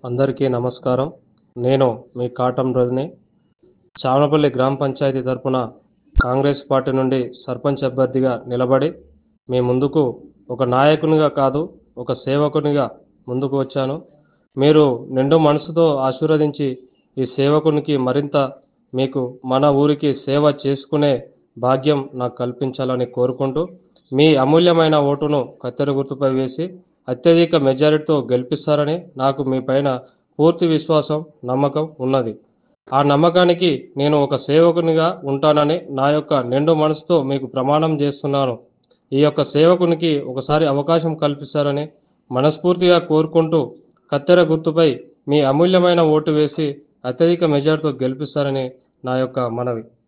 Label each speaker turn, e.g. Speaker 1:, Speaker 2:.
Speaker 1: అందరికీ నమస్కారం నేను మీ కాటం రజని చామలపల్లి గ్రామ పంచాయతీ తరపున కాంగ్రెస్ పార్టీ నుండి సర్పంచ్ అభ్యర్థిగా నిలబడి మీ ముందుకు ఒక నాయకునిగా కాదు ఒక సేవకునిగా ముందుకు వచ్చాను మీరు నిండు మనసుతో ఆశీర్వదించి ఈ సేవకునికి మరింత మీకు మన ఊరికి సేవ చేసుకునే భాగ్యం నాకు కల్పించాలని కోరుకుంటూ మీ అమూల్యమైన ఓటును కత్తెర గుర్తుపై వేసి అత్యధిక మెజారిటీతో గెలిపిస్తారని నాకు మీ పైన పూర్తి విశ్వాసం నమ్మకం ఉన్నది ఆ నమ్మకానికి నేను ఒక సేవకునిగా ఉంటానని నా యొక్క నిండు మనసుతో మీకు ప్రమాణం చేస్తున్నాను ఈ యొక్క సేవకునికి ఒకసారి అవకాశం కల్పిస్తారని మనస్ఫూర్తిగా కోరుకుంటూ కత్తెర గుర్తుపై మీ అమూల్యమైన ఓటు వేసి అత్యధిక మెజార్టీతో గెలిపిస్తారని నా యొక్క మనవి